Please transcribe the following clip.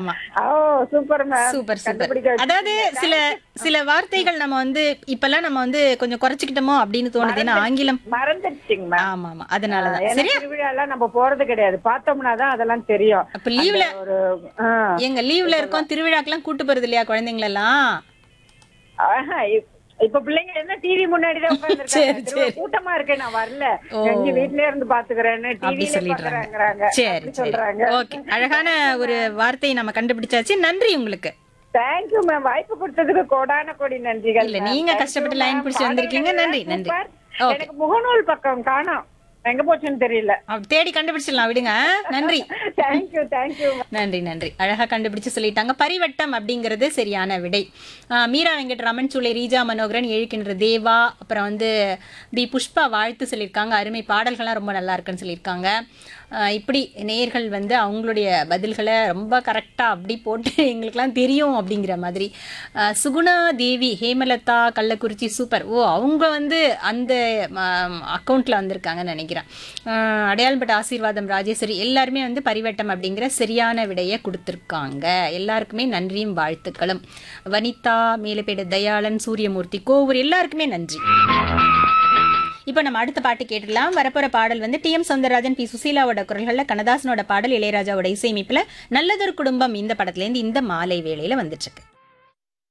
ஆமா ஓ super ma'am super super கண்டுபிடிக்க அதாவது சில சில வார்த்தைகள் நம்ம வந்து இப்பெல்லாம் நம்ம வந்து கொஞ்சம் குறைச்சிக்கிட்டோமோ அப்படின்னு தோணுது ஏன்னா ஆங்கிலம் மறந்துடுச்சிங்க மேம் ஆமா ஆமா அதனாலதான் ஏன்னா சரியா திருவிழா எல்லாம் நம்ம போறது கிடையாது பார்த்தோம்னா தான் அதெல்லாம் தெரியும் அப்ப லீவ்ல அந்த ஒரு ஆ. எங்க லீவ்ல இருக்கோம் திருவிழாக்கெல்லாம் கூட்டு போறது இல்லையா குழந்தைங்களெல்லாம் ஆஹா, இப்- இப்ப பிள்ளைங்க என்ன டிவி முன்னாடி தான் சரி, உட்கார்ந்துருக்காங்க சரி. கூட்டமா இருக்கேன் நான் வரல ஓ. எங்க வீட்லயே இருந்து பாத்துக்கிறேன்னு அப்படி டிவில சொல்லிடுறாங்க பாக்குறாங்க சரி அப்படி சரி சொல்றாங்க ஓகே அழகான ஒரு வார்த்தையை நம்ம கண்டுபிடிச்சாச்சு நன்றி உங்களுக்கு தேங்க்யூ மேம் வாய்ப்பு கொடுத்ததுக்கு கோடான கோடி நன்றிகள் இல்ல, ma'am. நீங்க Thank கஷ்டப்பட்டு you, line ma'am. பிடிச்சு வந்திருக்கீங்க. நன்றி, பாடல்கள் நன்றி. super. Okay. எனக்கு முகநூல் பக்கம் காணோம் எங்க போச்சுன்னு தெரியல அப்ப தேடி கண்டுபிடிச்சிடலாம் விடுங்க நன்றி தேங்க்யூ தேங்க்யூ நன்றி நன்றி அழகா கண்டுபிடிச்சு சொல்லிட்டாங்க பரிவட்டம் அப்படிங்கிறது சரியான விடை ஆஹ் மீரா வெங்கட்ராமன் சூளை ரீஜா மனோகரன் எழுக்கின்ற தேவா அப்புறம் வந்து பி புஷ்பா வாழ்த்து சொல்லியிருக்காங்க அருமை பாடல்கள்லாம் ரொம்ப நல்லா இருக்குன்னு சொல்லியிருக்காங்க ஆஹ் இப்படி நேயர்கள் வந்து அவங்களுடைய பதில்களை ரொம்ப கரெக்டாக அப்படி போட்டு எங்களுக்கெல்லாம் தெரியும் அப்படிங்கிற மாதிரி ஆஹ் சுகுணா தேவி ஹேமலதா கள்ளக்குறிச்சி சூப்பர் ஓ அவங்க வந்து அந்த அக்கௌண்ட்டில் வந்திருக்காங்கன்னு நினைக்கிறேன் ஆஹ் அடையாளப்பட்ட ஆசீர்வாதம் ராஜேஸ்வரி எல்லாருமே வந்து பரிவட்டம் அப்படிங்கிற சரியான விடையை கொடுத்துருக்காங்க எல்லாருக்குமே நன்றியும் வாழ்த்துக்களும் வனிதா மேலப்பேடு தயாளன் சூரியமூர்த்தி கோவூர் எல்லாருக்குமே நன்றி இப்போ நம்ம அடுத்த பாட்டு கேட்டுடலாம் வரப்போற பாடல் வந்து டி எம் சௌந்தரராஜன் பி சுசீலாவோட குரல்கள்ல கண்ணதாசனோட பாடல் இளையராஜாவோட இசையமைப்புல நல்லதொரு குடும்பம் இந்த படத்துல இருந்து இந்த மாலை வேளையில வந்துட்டு இருக்கு